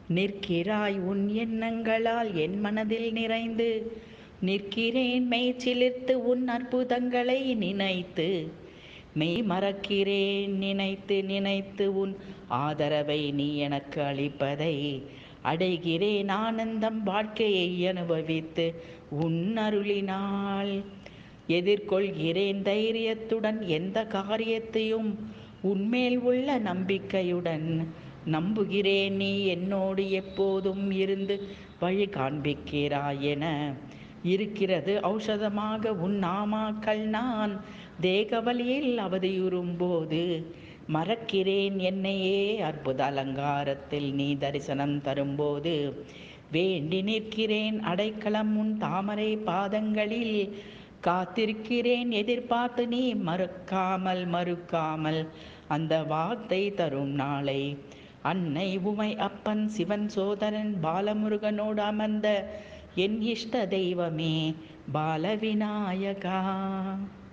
நிற்கிறாய் உன் எண்ணங்களால் என் மனதில் நிறைந்து நிற்கிறேன் மெய்ச்சிலிர்த்து உன் அற்புதங்களை நினைத்து மெய் மறக்கிறேன் நினைத்து நினைத்து உன் ஆதரவை நீ எனக்கு அளிப்பதை அடைகிறேன் ஆனந்தம் வாழ்க்கையை அனுபவித்து உன் அருளினால் எதிர்கொள்கிறேன் தைரியத்துடன் எந்த காரியத்தையும் உன்மேல் உள்ள நம்பிக்கையுடன் நம்புகிறேன் நீ என்னோடு எப்போதும் இருந்து வழி காண்பிக்கிறாய் என இருக்கிறது ஔஷதமாக உன் நாமாக்கள் நான் தேகவலியில் அவதியுறும் போது மறக்கிறேன் என்னையே அற்புத அலங்காரத்தில் நீ தரிசனம் தரும்போது வேண்டி நிற்கிறேன் அடைக்கலம் உன் தாமரை பாதங்களில் காத்திருக்கிறேன் எதிர்பார்த்து நீ மறுக்காமல் மறுக்காமல் அந்த வார்த்தை தரும் நாளை அன்னை உமை அப்பன் சிவன் சோதரன் பாலமுருகனோடு அமர்ந்த என் இஷ்ட தெய்வமே பாலவிநாயகா